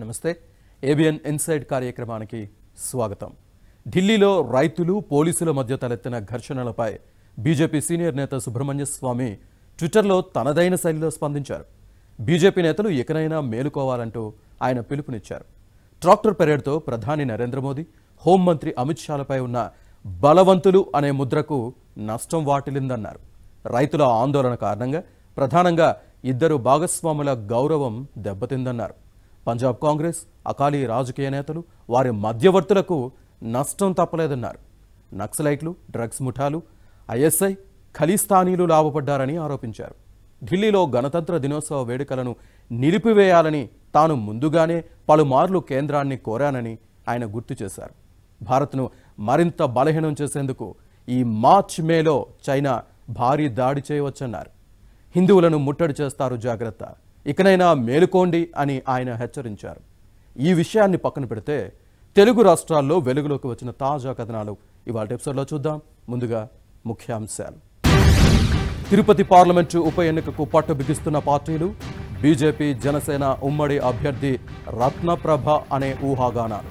నమస్తే ABN inside కార్యక్రమానికి స్వాగతం ఢిల్లీలో రైతులు పోలీసుల మధ్య తలెత్తిన ఘర్షణలపై బీజేపీ సీనియర్ నేత సుబ్రహ్మణ్య స్వామి ట్విట్టర్లో తనదైన శైలిలో స్పందించారు బీజేపీ నేతలు ఇకనైనా మేలుకోవాలంటూ ఆయన పిలుపునిచ్చారు ట్రాక్టర్ పెరేడ్తో ప్రధాని నరేంద్ర మోదీ హోంమంత్రి అమిత్ షాలపై ఉన్న బలవంతులు అనే ముద్రకు నష్టం వాటిల్లిందన్నారు రైతుల ఆందోళన కారణంగా ప్రధానంగా ఇద్దరు భాగస్వాముల గౌరవం దెబ్బతిందన్నారు పంజాబ్ కాంగ్రెస్ అకాలీ రాజకీయ నేతలు వారి మధ్యవర్తులకు నష్టం తప్పలేదన్నారు నక్సలైట్లు డ్రగ్స్ ముఠాలు ఐఎస్ఐ ఖలిస్తానీలు లాభపడ్డారని ఆరోపించారు ఢిల్లీలో గణతంత్ర దినోత్సవ వేడుకలను నిలిపివేయాలని తాను ముందుగానే పలుమార్లు కేంద్రాన్ని కోరానని ఆయన గుర్తు చేశారు భారత్ను మరింత బలహీనం చేసేందుకు ఈ మార్చ్ మేలో చైనా భారీ దాడి చేయవచ్చన్నారు హిందువులను ముట్టడి చేస్తారు జాగ్రత్త ఇకనైనా మేలుకోండి అని ఆయన హెచ్చరించారు ఈ విషయాన్ని పక్కన పెడితే తెలుగు రాష్ట్రాల్లో వెలుగులోకి వచ్చిన తాజా కథనాలు ఇవాళ ఎపిసోడ్లో చూద్దాం ముందుగా ముఖ్యాంశాలు తిరుపతి పార్లమెంటు ఉప ఎన్నికకు పట్టు బిగిస్తున్న పార్టీలు బీజేపీ జనసేన ఉమ్మడి అభ్యర్థి రత్నప్రభ అనే ఊహాగానాలు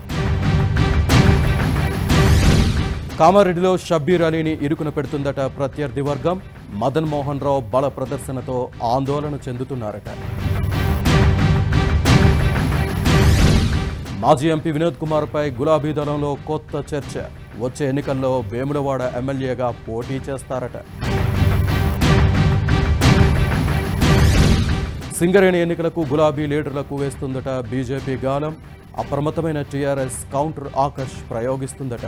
కామారెడ్డిలో షబ్బీర్ అలీని ఇరుకున పెడుతుందట ప్రత్యర్థి వర్గం మదన్ మోహన్ రావు బల ప్రదర్శనతో ఆందోళన చెందుతున్నారట మాజీ ఎంపీ వినోద్ కుమార్పై గులాబీ దళంలో కొత్త చర్చ వచ్చే ఎన్నికల్లో వేములవాడ ఎమ్మెల్యేగా పోటీ చేస్తారట సింగరేణి ఎన్నికలకు గులాబీ లీడర్లకు వేస్తుందట బీజేపీ గాలం అప్రమత్తమైన టీఆర్ఎస్ కౌంటర్ ఆకర్ష్ ప్రయోగిస్తుందట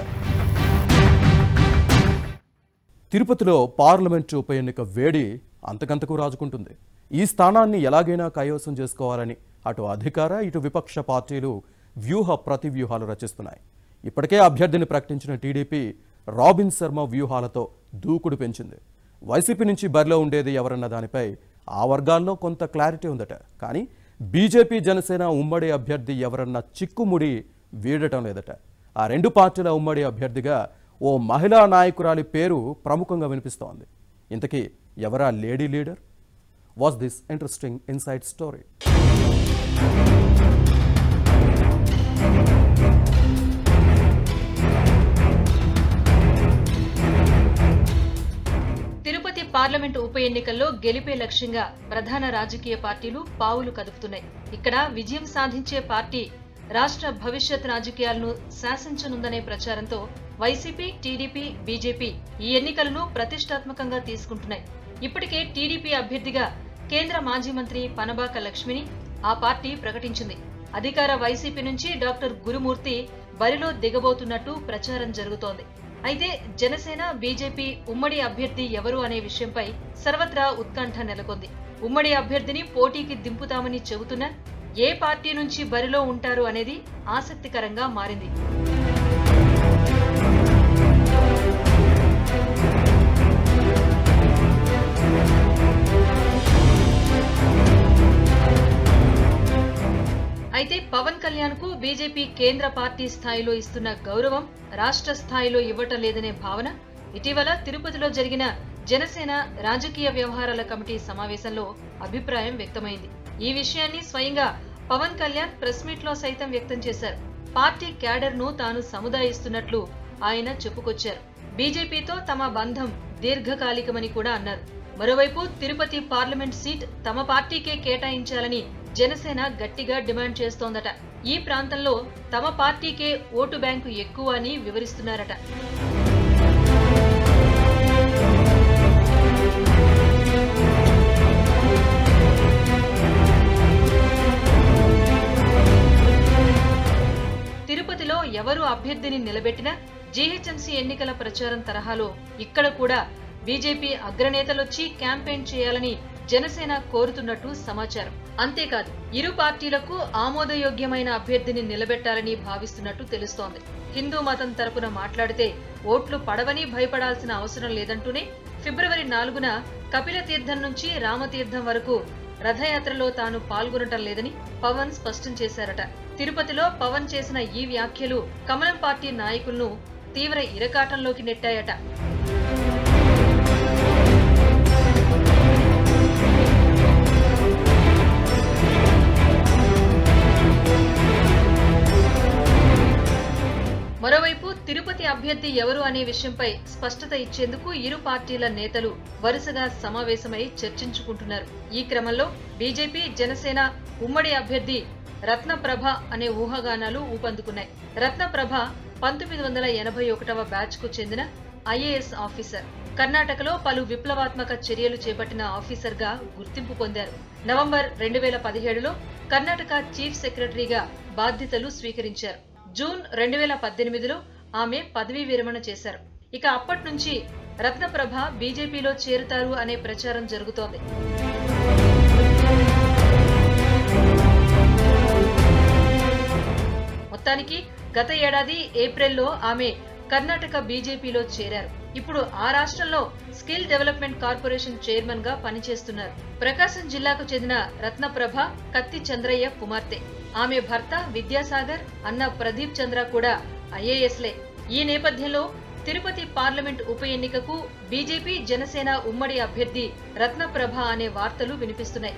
తిరుపతిలో పార్లమెంటు ఉప ఎన్నిక వేడి అంతకంతకు రాజుకుంటుంది ఈ స్థానాన్ని ఎలాగైనా కైవసం చేసుకోవాలని అటు అధికార ఇటు విపక్ష పార్టీలు వ్యూహ ప్రతివ్యూహాలు రచిస్తున్నాయి ఇప్పటికే అభ్యర్థిని ప్రకటించిన టీడీపీ రాబిన్ శర్మ వ్యూహాలతో దూకుడు పెంచింది వైసీపీ నుంచి బరిలో ఉండేది ఎవరన్న దానిపై ఆ వర్గాల్లో కొంత క్లారిటీ ఉందట కానీ బీజేపీ జనసేన ఉమ్మడి అభ్యర్థి ఎవరన్న చిక్కుముడి వీడటం లేదట ఆ రెండు పార్టీల ఉమ్మడి అభ్యర్థిగా ఓ మహిళా నాయకురాలి పేరు ప్రముఖంగా వినిపిస్తోంది ఇంతకీ ఎవరా lady leader was this interesting inside story Tirupati parliament ఉప ఎన్నికల్లో గెలిపే లక్ష్యంగా ప్రధాన రాజకీయ పార్టీలు పావులు కదుపుతున్నాయి ఇక్కడ విజయం సాధించే పార్టీ రాష్ట్ర భవిష్యత్ రాజకీయాలను శాసించనుందనే ప్రచారంతో వైసీపీ టీడీపీ బీజేపీ ఈ ఎన్నికలను ప్రతిష్టాత్మకంగా తీసుకుంటున్నాయి ఇప్పటికే టీడీపీ అభ్యర్థిగా కేంద్ర మాజీ మంత్రి పనబాక లక్ష్మిని ఆ పార్టీ ప్రకటించింది అధికార వైసీపీ నుంచి డాక్టర్ గురుమూర్తి బరిలో దిగబోతున్నట్టు ప్రచారం జరుగుతోంది అయితే జనసేన బీజేపీ ఉమ్మడి అభ్యర్థి ఎవరు అనే విషయంపై సర్వత్రా ఉత్కంఠ నెలకొంది ఉమ్మడి అభ్యర్థిని పోటీకి దింపుతామని చెబుతున్నా ఏ పార్టీ నుంచి బరిలో ఉంటారు అనేది ఆసక్తికరంగా మారింది అయితే పవన్ కళ్యాణ్ కు బీజేపీ కేంద్ర పార్టీ స్థాయిలో ఇస్తున్న గౌరవం రాష్ట్ర స్థాయిలో ఇవ్వటం లేదనే భావన ఇటీవల తిరుపతిలో జరిగిన జనసేన రాజకీయ వ్యవహారాల కమిటీ సమావేశంలో అభిప్రాయం వ్యక్తమైంది ఈ విషయాన్ని స్వయంగా పవన్ కళ్యాణ్ ప్రెస్ మీట్ లో సైతం వ్యక్తం చేశారు పార్టీ క్యాడర్ ను తాను సముదాయిస్తున్నట్లు ఆయన చెప్పుకొచ్చారు బీజేపీతో తమ బంధం దీర్ఘకాలికమని కూడా అన్నారు మరోవైపు తిరుపతి పార్లమెంట్ సీట్ తమ పార్టీకే కేటాయించాలని జనసేన గట్టిగా డిమాండ్ చేస్తోందట ఈ ప్రాంతంలో తమ పార్టీకే ఓటు బ్యాంకు ఎక్కువ అని వివరిస్తున్నారట తిరుపతిలో ఎవరు అభ్యర్థిని నిలబెట్టినా జీహెచ్ఎంసీ ఎన్నికల ప్రచారం తరహాలో ఇక్కడ కూడా బీజేపీ అగ్రనేతలొచ్చి క్యాంపెయిన్ చేయాలని జనసేన కోరుతున్నట్టు సమాచారం అంతేకాదు ఇరు పార్టీలకు ఆమోదయోగ్యమైన అభ్యర్థిని నిలబెట్టాలని భావిస్తున్నట్టు తెలుస్తోంది హిందూ మతం తరపున మాట్లాడితే ఓట్లు పడవని భయపడాల్సిన అవసరం లేదంటూనే ఫిబ్రవరి నాలుగున కపిల తీర్థం నుంచి రామతీర్థం వరకు రథయాత్రలో తాను పాల్గొనటం లేదని పవన్ స్పష్టం చేశారట తిరుపతిలో పవన్ చేసిన ఈ వ్యాఖ్యలు కమలం పార్టీ నాయకులను తీవ్ర ఇరకాటంలోకి నెట్టాయట అభ్యర్థి ఎవరు అనే విషయంపై స్పష్టత ఇచ్చేందుకు ఇరు పార్టీల నేతలు వరుసగా సమావేశమై చర్చించుకుంటున్నారు ఈ క్రమంలో బీజేపీ జనసేన ఉమ్మడి అభ్యర్థి రత్నప్రభ అనే ఊహాగానాలు ఊపందుకున్నాయి రత్నప్రభ పంతొమ్మిది వందల ఎనభై ఒకటవ బ్యాచ్ కు చెందిన ఐఏఎస్ ఆఫీసర్ కర్ణాటకలో పలు విప్లవాత్మక చర్యలు చేపట్టిన ఆఫీసర్ గా గుర్తింపు పొందారు నవంబర్ రెండు వేల పదిహేడులో కర్ణాటక చీఫ్ సెక్రటరీగా బాధ్యతలు స్వీకరించారు జూన్ రెండు వేల పద్దెనిమిదిలో ఆమె పదవీ విరమణ చేశారు ఇక అప్పటి నుంచి రత్నప్రభ బీజేపీలో చేరుతారు అనే ప్రచారం జరుగుతోంది మొత్తానికి గత ఏడాది ఏప్రిల్లో ఆమె కర్ణాటక బీజేపీలో చేరారు ఇప్పుడు ఆ రాష్ట్రంలో స్కిల్ డెవలప్మెంట్ కార్పొరేషన్ చైర్మన్ గా పనిచేస్తున్నారు ప్రకాశం జిల్లాకు చెందిన రత్నప్రభ కత్తి చంద్రయ్య కుమార్తె ఆమె భర్త విద్యాసాగర్ అన్న ప్రదీప్ చంద్ర కూడా ఐఏఎస్లే ఈ నేపథ్యంలో తిరుపతి పార్లమెంట్ ఉప ఎన్నికకు బీజేపీ జనసేన ఉమ్మడి అభ్యర్థి రత్నప్రభ అనే వార్తలు వినిపిస్తున్నాయి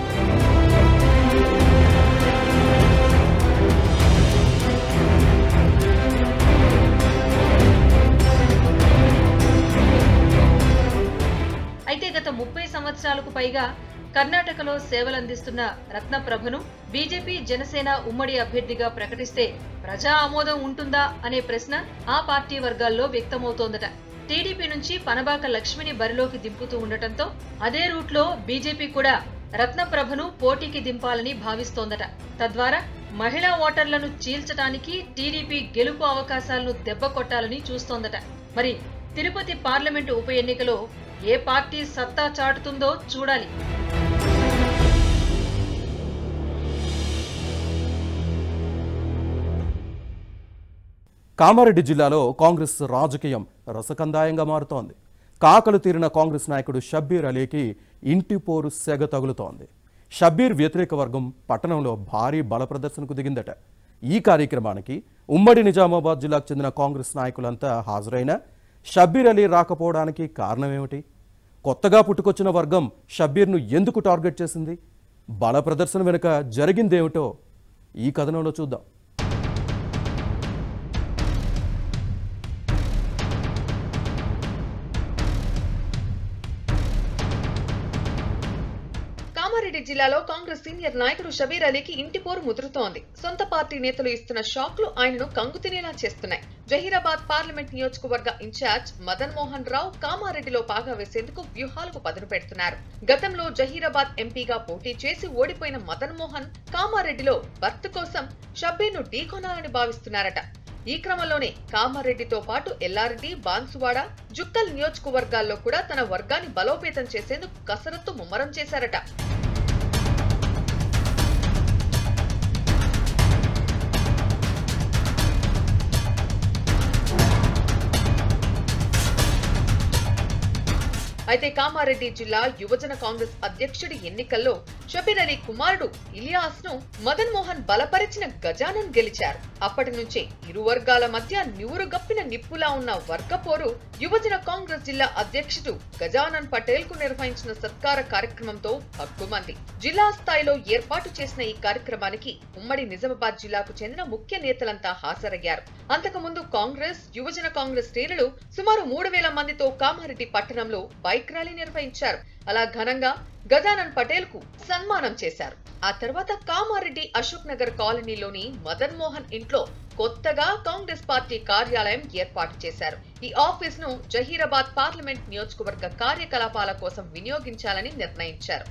అయితే గత ముప్పై సంవత్సరాలకు పైగా కర్ణాటకలో సేవలందిస్తున్న రత్నప్రభను బీజేపీ జనసేన ఉమ్మడి అభ్యర్థిగా ప్రకటిస్తే ప్రజా ఆమోదం ఉంటుందా అనే ప్రశ్న ఆ పార్టీ వర్గాల్లో వ్యక్తమవుతోందట టీడీపీ నుంచి పనబాక లక్ష్మిని బరిలోకి దింపుతూ ఉండటంతో అదే రూట్లో బీజేపీ కూడా రత్నప్రభను పోటీకి దింపాలని భావిస్తోందట తద్వారా మహిళా ఓటర్లను చీల్చటానికి టీడీపీ గెలుపు అవకాశాలను దెబ్బ కొట్టాలని చూస్తోందట మరి తిరుపతి పార్లమెంటు ఉప ఎన్నికలో ఏ పార్టీ సత్తా చాటుతుందో చూడాలి కామారెడ్డి జిల్లాలో కాంగ్రెస్ రాజకీయం రసకందాయంగా మారుతోంది కాకలు తీరిన కాంగ్రెస్ నాయకుడు షబ్బీర్ అలీకి ఇంటి పోరు సెగ తగులుతోంది షబ్బీర్ వ్యతిరేక వర్గం పట్టణంలో భారీ బల ప్రదర్శనకు దిగిందట ఈ కార్యక్రమానికి ఉమ్మడి నిజామాబాద్ జిల్లాకు చెందిన కాంగ్రెస్ నాయకులంతా హాజరైన షబ్బీర్ అలీ రాకపోవడానికి కారణమేమిటి కొత్తగా పుట్టుకొచ్చిన వర్గం షబ్బీర్ను ఎందుకు టార్గెట్ చేసింది బల ప్రదర్శన వెనుక జరిగిందేమిటో ఈ కథనంలో చూద్దాం కామారెడ్డి జిల్లాలో కాంగ్రెస్ సీనియర్ నాయకుడు షబీర్ అలీకి ఇంటి పోరు ముదురుతోంది సొంత పార్టీ నేతలు ఇస్తున్న షాక్లు ఆయనను కంగుతినేలా చేస్తున్నాయి జహీరాబాద్ పార్లమెంట్ నియోజకవర్గ ఇన్ఛార్జ్ మదన్ మోహన్ రావు కామారెడ్డిలో పాగా వేసేందుకు వ్యూహాలకు పదును పెడుతున్నారు గతంలో జహీరాబాద్ ఎంపీగా పోటీ చేసి ఓడిపోయిన మదన్ మోహన్ కామారెడ్డిలో భర్త కోసం షబ్బీర్ను ఢీకొనాలని భావిస్తున్నారట ఈ క్రమంలోనే కామారెడ్డితో పాటు ఎల్లారెడ్డి బాన్సువాడ జుక్కల్ నియోజకవర్గాల్లో కూడా తన వర్గాన్ని బలోపేతం చేసేందుకు కసరత్తు ముమ్మరం చేశారట అయితే కామారెడ్డి జిల్లా యువజన కాంగ్రెస్ అధ్యక్షుడి ఎన్నికల్లో షబీర్ అలీ కుమారుడు ఇలియాస్ ను మదన్ మోహన్ బలపరిచిన గజానన్ గెలిచారు అప్పటి నుంచే ఇరు వర్గాల మధ్య నివురు గప్పిన నిప్పులా ఉన్న వర్గపోరు యువజన కాంగ్రెస్ జిల్లా అధ్యక్షుడు గజానన్ పటేల్ కు నిర్వహించిన సత్కార కార్యక్రమంతో హక్కుమంది జిల్లా స్థాయిలో ఏర్పాటు చేసిన ఈ కార్యక్రమానికి ఉమ్మడి నిజామాబాద్ జిల్లాకు చెందిన ముఖ్య నేతలంతా హాజరయ్యారు అంతకుముందు కాంగ్రెస్ యువజన కాంగ్రెస్ శ్రేణులు సుమారు మూడు వేల మందితో కామారెడ్డి పట్టణంలో బైక్ ర్యాలీ నిర్వహించారు అలా ఘనంగా గజానన్ పటేల్ కు సన్మానం చేశారు ఆ తర్వాత కామారెడ్డి అశోక్ నగర్ కాలనీలోని మదన్ మోహన్ ఇంట్లో కొత్తగా కాంగ్రెస్ పార్టీ కార్యాలయం ఏర్పాటు చేశారు ఈ ఆఫీస్ ను జహీరాబాద్ పార్లమెంట్ నియోజకవర్గ కార్యకలాపాల కోసం వినియోగించాలని నిర్ణయించారు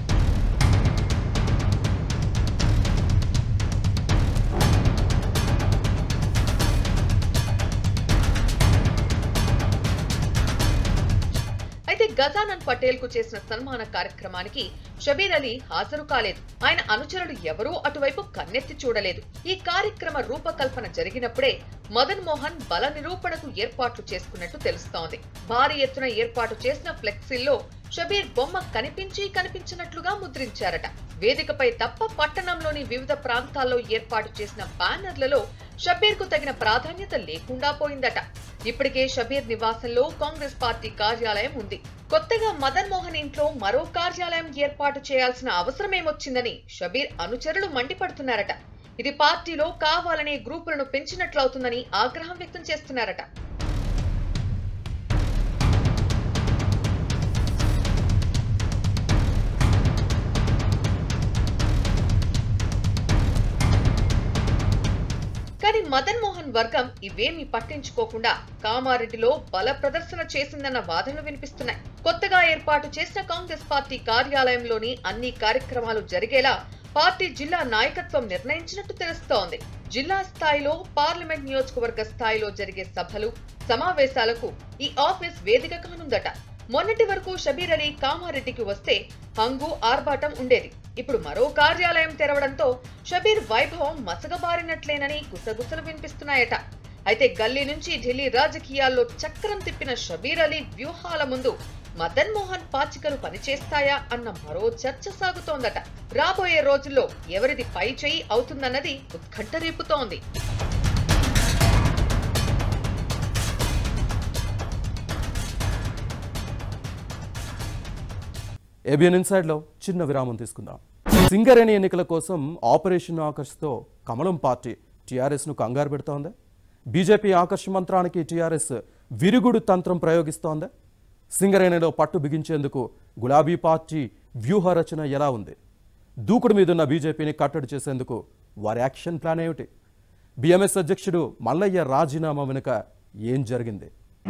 అయితే గజానన్ పటేల్ కు చేసిన సన్మాన కార్యక్రమానికి షబీర్ అలీ హాజరు కాలేదు ఆయన అనుచరులు ఎవరూ అటువైపు కన్నెత్తి చూడలేదు ఈ కార్యక్రమ రూపకల్పన జరిగినప్పుడే మదన్ మోహన్ బల నిరూపణకు ఏర్పాట్లు చేసుకున్నట్టు తెలుస్తోంది భారీ ఎత్తున ఏర్పాటు చేసిన ఫ్లెక్సీల్లో షబీర్ బొమ్మ కనిపించి కనిపించినట్లుగా ముద్రించారట వేదికపై తప్ప పట్టణంలోని వివిధ ప్రాంతాల్లో ఏర్పాటు చేసిన బ్యానర్లలో షబీర్ కు తగిన ప్రాధాన్యత లేకుండా పోయిందట ఇప్పటికే షబీర్ నివాసంలో కాంగ్రెస్ పార్టీ కార్యాలయం ఉంది కొత్తగా మదన్ మోహన్ ఇంట్లో మరో కార్యాలయం ఏర్పాటు చేయాల్సిన అవసరమేమొచ్చిందని షబీర్ అనుచరులు మండిపడుతున్నారట ఇది పార్టీలో కావాలనే గ్రూపులను పెంచినట్లవుతుందని ఆగ్రహం వ్యక్తం చేస్తున్నారట మదన్ మోహన్ వర్గం ఇవేమీ పట్టించుకోకుండా కామారెడ్డిలో బల ప్రదర్శన చేసిందన్న వాదనలు వినిపిస్తున్నాయి కొత్తగా ఏర్పాటు చేసిన కాంగ్రెస్ పార్టీ కార్యాలయంలోని అన్ని కార్యక్రమాలు జరిగేలా పార్టీ జిల్లా నాయకత్వం నిర్ణయించినట్టు తెలుస్తోంది జిల్లా స్థాయిలో పార్లమెంట్ నియోజకవర్గ స్థాయిలో జరిగే సభలు సమావేశాలకు ఈ ఆఫీస్ వేదిక కానుందట మొన్నటి వరకు షబీర్ అలీ కామారెడ్డికి వస్తే హంగు ఆర్భాటం ఉండేది ఇప్పుడు మరో కార్యాలయం తెరవడంతో షబీర్ వైభవం మసగబారినట్లేనని గుసగుసలు వినిపిస్తున్నాయట అయితే గల్లీ నుంచి ఢిల్లీ రాజకీయాల్లో చక్రం తిప్పిన షబీర్ అలీ వ్యూహాల ముందు మదన్ మోహన్ పాచికలు పనిచేస్తాయా అన్న మరో చర్చ సాగుతోందట రాబోయే రోజుల్లో ఎవరిది పై చేయి అవుతుందన్నది ఉత్కంఠ రేపుతోంది ఏబిఎన్ ఇన్సైడ్లో చిన్న విరామం తీసుకుందాం సింగరేణి ఎన్నికల కోసం ఆపరేషన్ ఆకర్ష్తో కమలం పార్టీ టీఆర్ఎస్ను కంగారు పెడుతోందా బీజేపీ ఆకర్ష్ మంత్రానికి టీఆర్ఎస్ విరుగుడు తంత్రం ప్రయోగిస్తోందా సింగరేణిలో పట్టు బిగించేందుకు గులాబీ పార్టీ వ్యూహ రచన ఎలా ఉంది దూకుడు మీదున్న బీజేపీని కట్టడి చేసేందుకు వారి యాక్షన్ ప్లాన్ ఏమిటి బీఎంఎస్ అధ్యక్షుడు మల్లయ్య రాజీనామా వెనుక ఏం జరిగింది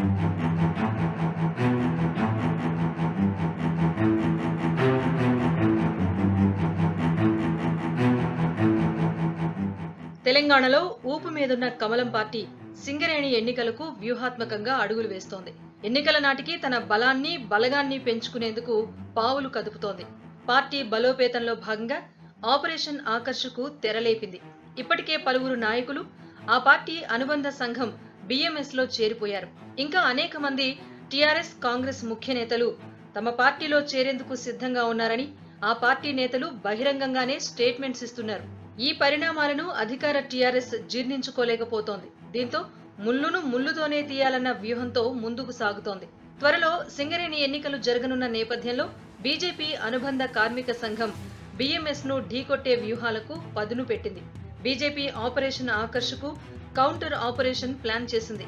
తెలంగాణలో ఊపు మీదున్న కమలం పార్టీ సింగరేణి ఎన్నికలకు వ్యూహాత్మకంగా అడుగులు వేస్తోంది ఎన్నికల నాటికి తన బలాన్ని బలగాన్ని పెంచుకునేందుకు పావులు కదుపుతోంది పార్టీ బలోపేతంలో భాగంగా ఆపరేషన్ ఆకర్షకు తెరలేపింది ఇప్పటికే పలువురు నాయకులు ఆ పార్టీ అనుబంధ సంఘం బిఎంఎస్ లో చేరిపోయారు ఇంకా అనేక మంది టీఆర్ఎస్ కాంగ్రెస్ ముఖ్య నేతలు తమ పార్టీలో చేరేందుకు సిద్ధంగా ఉన్నారని ఆ పార్టీ నేతలు బహిరంగంగానే స్టేట్మెంట్స్ ఇస్తున్నారు ఈ పరిణామాలను అధికార టీఆర్ఎస్ జీర్ణించుకోలేకపోతోంది దీంతో ముల్లును ముల్లుతోనే తీయాలన్న వ్యూహంతో ముందుకు సాగుతోంది త్వరలో సింగరేణి ఎన్నికలు జరగనున్న నేపథ్యంలో బీజేపీ అనుబంధ కార్మిక సంఘం బీఎంఎస్ ను ఢీకొట్టే వ్యూహాలకు పదును పెట్టింది బీజేపీ ఆపరేషన్ ఆకర్షకు కౌంటర్ ఆపరేషన్ ప్లాన్ చేసింది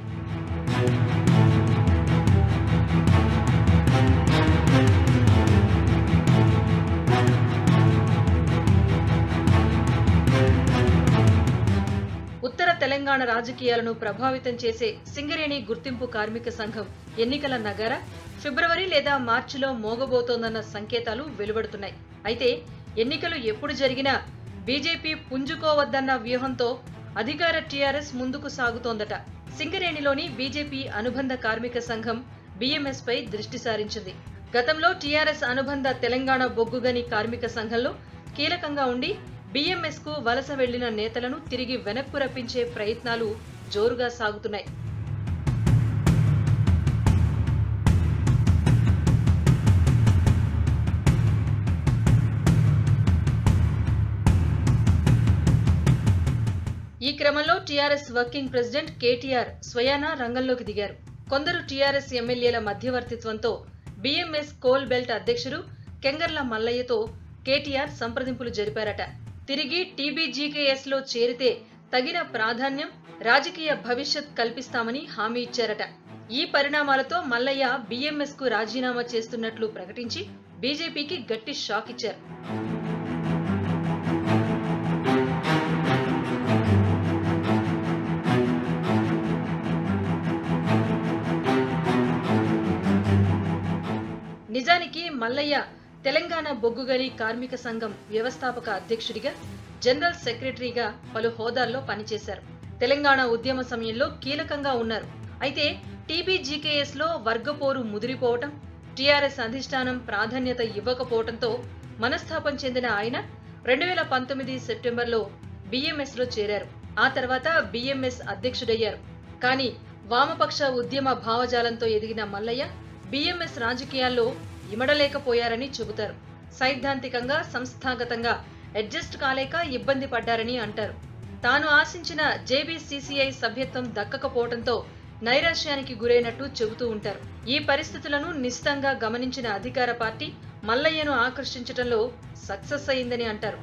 ఉత్తర తెలంగాణ రాజకీయాలను ప్రభావితం చేసే సింగరేణి గుర్తింపు కార్మిక సంఘం ఎన్నికల నగర ఫిబ్రవరి లేదా మార్చిలో మోగబోతోందన్న సంకేతాలు వెలువడుతున్నాయి అయితే ఎన్నికలు ఎప్పుడు జరిగినా బీజేపీ పుంజుకోవద్దన్న వ్యూహంతో అధికార టీఆర్ఎస్ ముందుకు సాగుతోందట సింగరేణిలోని బీజేపీ అనుబంధ కార్మిక సంఘం బీఎంఎస్ పై దృష్టి సారించింది గతంలో టీఆర్ఎస్ అనుబంధ తెలంగాణ బొగ్గుగని కార్మిక సంఘంలో కీలకంగా ఉండి బీఎంఎస్ కు వలస వెళ్లిన నేతలను తిరిగి వెనక్కు రప్పించే ప్రయత్నాలు జోరుగా సాగుతున్నాయి ఈ క్రమంలో టీఆర్ఎస్ వర్కింగ్ ప్రెసిడెంట్ కేటీఆర్ స్వయానా రంగంలోకి దిగారు కొందరు టీఆర్ఎస్ ఎమ్మెల్యేల మధ్యవర్తిత్వంతో బీఎంఎస్ కోల్ బెల్ట్ అధ్యక్షుడు కెంగర్ల మల్లయ్యతో కేటీఆర్ సంప్రదింపులు జరిపారట తిరిగి టీబీజీకేఎస్ లో చేరితే తగిన ప్రాధాన్యం రాజకీయ భవిష్యత్ కల్పిస్తామని హామీ ఇచ్చారట ఈ పరిణామాలతో మల్లయ్య బీఎంఎస్ కు రాజీనామా చేస్తున్నట్లు ప్రకటించి బీజేపీకి గట్టి షాక్ ఇచ్చారు నిజానికి మల్లయ్య తెలంగాణ బొగ్గుగని కార్మిక సంఘం వ్యవస్థాపక అధ్యక్షుడిగా జనరల్ సెక్రటరీగా పలు హోదాల్లో పనిచేశారు తెలంగాణ ఉద్యమ సమయంలో కీలకంగా ఉన్నారు అయితే టీబీజీకేఎస్ లో వర్గపోరు ముదిరిపోవటం టీఆర్ఎస్ అధిష్టానం ప్రాధాన్యత ఇవ్వకపోవడంతో మనస్తాపం చెందిన ఆయన రెండు వేల పంతొమ్మిది సెప్టెంబర్లో బీఎంఎస్ లో చేరారు ఆ తర్వాత బీఎంఎస్ అధ్యక్షుడయ్యారు కానీ వామపక్ష ఉద్యమ భావజాలంతో ఎదిగిన మల్లయ్య బీఎంఎస్ రాజకీయాల్లో ఇమడలేకపోయారని చెబుతారు సైద్ధాంతికంగా సంస్థాగతంగా అడ్జస్ట్ కాలేక ఇబ్బంది పడ్డారని అంటారు తాను ఆశించిన జేబీసీసీఐ సభ్యత్వం దక్కకపోవడంతో నైరాశ్యానికి గురైనట్టు చెబుతూ ఉంటారు ఈ పరిస్థితులను నిశితంగా గమనించిన అధికార పార్టీ మల్లయ్యను ఆకర్షించడంలో సక్సెస్ అయిందని అంటారు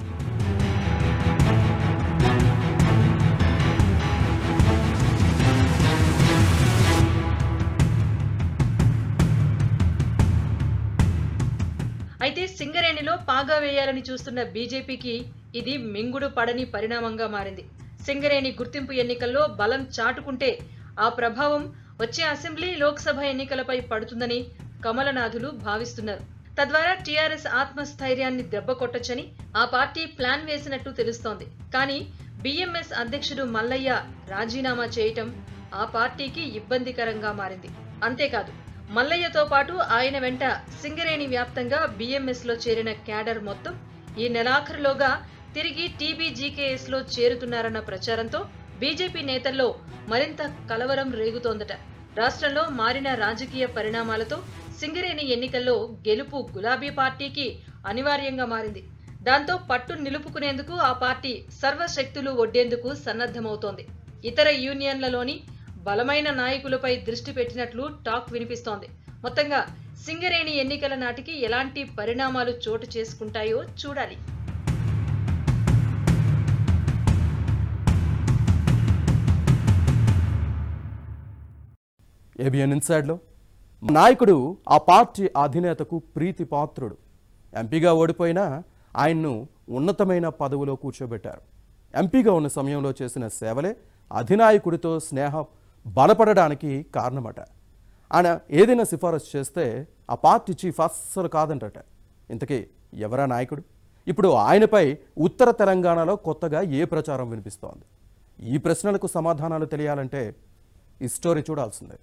అయితే సింగరేణిలో పాగా వేయాలని చూస్తున్న బీజేపీకి ఇది మింగుడు పడని పరిణామంగా మారింది సింగరేణి గుర్తింపు ఎన్నికల్లో బలం చాటుకుంటే ఆ ప్రభావం వచ్చే అసెంబ్లీ లోక్సభ ఎన్నికలపై పడుతుందని కమలనాథులు భావిస్తున్నారు తద్వారా టీఆర్ఎస్ ఆత్మస్థైర్యాన్ని దెబ్బకొట్టొచ్చని ఆ పార్టీ ప్లాన్ వేసినట్టు తెలుస్తోంది కానీ బిఎంఎస్ అధ్యక్షుడు మల్లయ్య రాజీనామా చేయటం ఆ పార్టీకి ఇబ్బందికరంగా మారింది అంతేకాదు మల్లయ్యతో పాటు ఆయన వెంట సింగరేణి వ్యాప్తంగా బిఎంఎస్ లో చేరిన క్యాడర్ మొత్తం ఈ నెలాఖరులోగా తిరిగి టీబీజీకేఎస్ లో చేరుతున్నారన్న ప్రచారంతో బీజేపీ నేతల్లో మరింత కలవరం రేగుతోందట రాష్ట్రంలో మారిన రాజకీయ పరిణామాలతో సింగరేణి ఎన్నికల్లో గెలుపు గులాబీ పార్టీకి అనివార్యంగా మారింది దాంతో పట్టు నిలుపుకునేందుకు ఆ పార్టీ సర్వశక్తులు ఒడ్డేందుకు సన్నద్ధమవుతోంది ఇతర యూనియన్లలోని బలమైన నాయకులపై దృష్టి పెట్టినట్లు టాక్ వినిపిస్తోంది మొత్తంగా సింగరేణి ఎన్నికల నాటికి ఎలాంటి పరిణామాలు చోటు చేసుకుంటాయో చూడాలి ఏబిఎన్ ఇన్సైడ్లో నాయకుడు ఆ పార్టీ అధినేతకు ప్రీతిపాత్రుడు ఎంపీగా ఓడిపోయినా ఆయన్ను ఉన్నతమైన పదవిలో కూర్చోబెట్టారు ఎంపీగా ఉన్న సమయంలో చేసిన సేవలే అధినాయకుడితో స్నేహం బలపడడానికి కారణమట ఆయన ఏదైనా సిఫారసు చేస్తే ఆ పార్టీ చీఫ్ అస్సలు కాదంటట ఇంతకీ ఎవరా నాయకుడు ఇప్పుడు ఆయనపై ఉత్తర తెలంగాణలో కొత్తగా ఏ ప్రచారం వినిపిస్తోంది ఈ ప్రశ్నలకు సమాధానాలు తెలియాలంటే ఈ స్టోరీ చూడాల్సిందే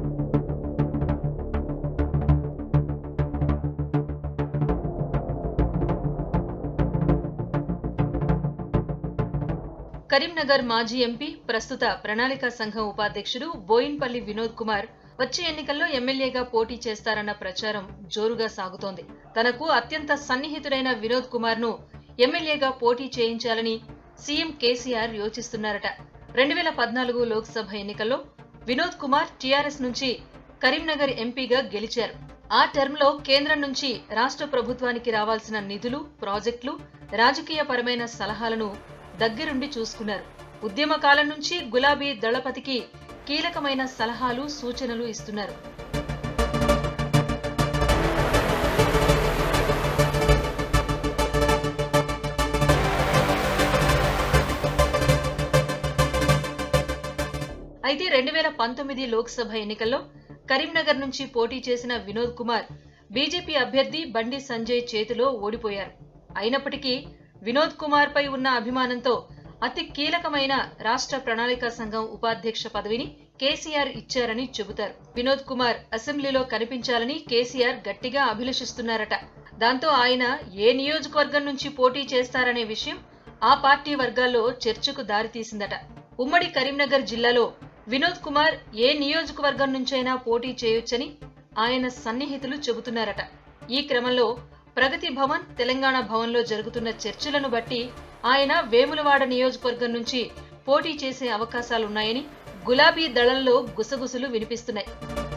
కరీంనగర్ మాజీ ఎంపీ ప్రస్తుత ప్రణాళికా సంఘం ఉపాధ్యక్షుడు బోయిన్పల్లి వినోద్ కుమార్ వచ్చే ఎన్నికల్లో ఎమ్మెల్యేగా పోటీ చేస్తారన్న ప్రచారం జోరుగా సాగుతోంది తనకు అత్యంత సన్నిహితుడైన వినోద్ కుమార్ ను ఎమ్మెల్యేగా పోటీ చేయించాలని సీఎం కేసీఆర్ యోచిస్తున్నారట రెండు వేల పద్నాలుగు లోక్సభ ఎన్నికల్లో వినోద్ కుమార్ టీఆర్ఎస్ నుంచి కరీంనగర్ ఎంపీగా గెలిచారు ఆ టర్మ్లో కేంద్రం నుంచి రాష్ట్ర ప్రభుత్వానికి రావాల్సిన నిధులు ప్రాజెక్టులు రాజకీయపరమైన సలహాలను దగ్గరుండి చూసుకున్నారు ఉద్యమ కాలం నుంచి గులాబీ దళపతికి కీలకమైన సలహాలు సూచనలు ఇస్తున్నారు అయితే రెండు వేల పంతొమ్మిది లోక్సభ ఎన్నికల్లో కరీంనగర్ నుంచి పోటీ చేసిన వినోద్ కుమార్ బీజేపీ అభ్యర్థి బండి సంజయ్ చేతిలో ఓడిపోయారు అయినప్పటికీ వినోద్ కుమార్ పై ఉన్న అభిమానంతో అతి కీలకమైన రాష్ట్ర ప్రణాళికా సంఘం ఉపాధ్యక్ష పదవిని కేసీఆర్ ఇచ్చారని చెబుతారు వినోద్ కుమార్ అసెంబ్లీలో కనిపించాలని కేసీఆర్ గట్టిగా అభిలషిస్తున్నారట దాంతో ఆయన ఏ నియోజకవర్గం నుంచి పోటీ చేస్తారనే విషయం ఆ పార్టీ వర్గాల్లో చర్చకు దారితీసిందట ఉమ్మడి కరీంనగర్ జిల్లాలో వినోద్ కుమార్ ఏ నియోజకవర్గం నుంచైనా పోటీ చేయొచ్చని ఆయన సన్నిహితులు చెబుతున్నారట ఈ క్రమంలో ప్రగతి భవన్ తెలంగాణ భవన్లో జరుగుతున్న చర్చలను బట్టి ఆయన వేములవాడ నియోజకవర్గం నుంచి పోటీ చేసే అవకాశాలున్నాయని గులాబీ దళంలో గుసగుసలు వినిపిస్తున్నాయి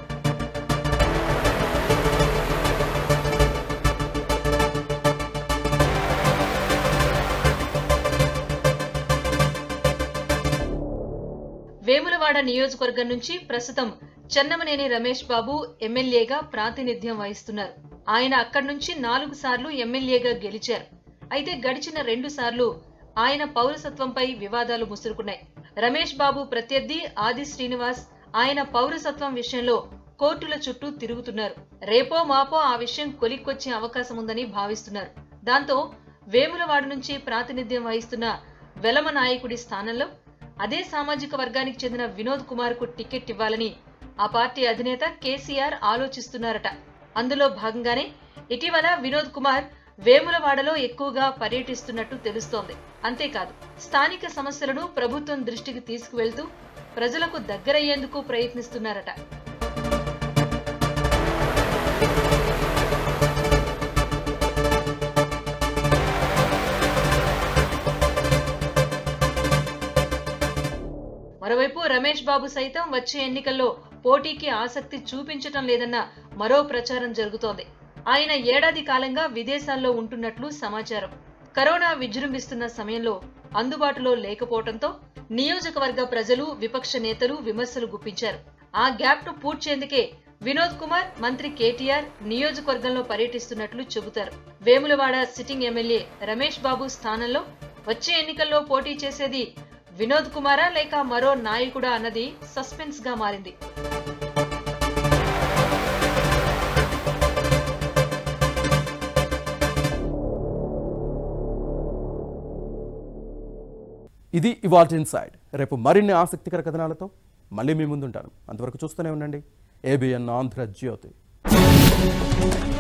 వేములవాడ నియోజకవర్గం నుంచి ప్రస్తుతం చెన్నమనేని రమేష్ బాబు ఎమ్మెల్యేగా ప్రాతినిధ్యం వహిస్తున్నారు ఆయన అక్కడి నుంచి నాలుగు సార్లు ఎమ్మెల్యేగా గెలిచారు అయితే గడిచిన రెండు సార్లు ఆయన పౌరసత్వంపై వివాదాలు ముసురుకున్నాయి రమేష్ బాబు ప్రత్యర్థి ఆది శ్రీనివాస్ ఆయన పౌరసత్వం విషయంలో కోర్టుల చుట్టూ తిరుగుతున్నారు రేపో మాపో ఆ విషయం కొలిక్కొచ్చే అవకాశం ఉందని భావిస్తున్నారు దాంతో వేములవాడ నుంచి ప్రాతినిధ్యం వహిస్తున్న వెలమ నాయకుడి స్థానంలో అదే సామాజిక వర్గానికి చెందిన వినోద్ కుమార్ కు టికెట్ ఇవ్వాలని ఆ పార్టీ అధినేత కేసీఆర్ ఆలోచిస్తున్నారట అందులో భాగంగానే ఇటీవల వినోద్ కుమార్ వేములవాడలో ఎక్కువగా పర్యటిస్తున్నట్టు తెలుస్తోంది అంతేకాదు స్థానిక సమస్యలను ప్రభుత్వం దృష్టికి తీసుకువెళ్తూ ప్రజలకు దగ్గరయ్యేందుకు ప్రయత్నిస్తున్నారట మరోవైపు రమేష్ బాబు సైతం వచ్చే ఎన్నికల్లో పోటీకి ఆసక్తి చూపించటం లేదన్న మరో ప్రచారం జరుగుతోంది ఆయన ఏడాది కాలంగా విదేశాల్లో ఉంటున్నట్లు సమాచారం కరోనా విజృంభిస్తున్న సమయంలో అందుబాటులో లేకపోవడంతో నియోజకవర్గ ప్రజలు విపక్ష నేతలు విమర్శలు గుప్పించారు ఆ గ్యాప్ ను పూడ్చేందుకే వినోద్ కుమార్ మంత్రి కేటీఆర్ నియోజకవర్గంలో పర్యటిస్తున్నట్లు చెబుతారు వేములవాడ సిట్టింగ్ ఎమ్మెల్యే రమేష్ బాబు స్థానంలో వచ్చే ఎన్నికల్లో పోటీ చేసేది వినోద్ కుమారా లేక మరో నాయకుడా అన్నది సస్పెన్స్ గా మారింది ఇది ఇవాల్ట్ ఇన్సైడ్ రేపు మరిన్ని ఆసక్తికర కథనాలతో మళ్ళీ మీ ముందుంటాను అంతవరకు చూస్తూనే ఉండండి ఏబిఎన్ ఆంధ్ర జ్యోతి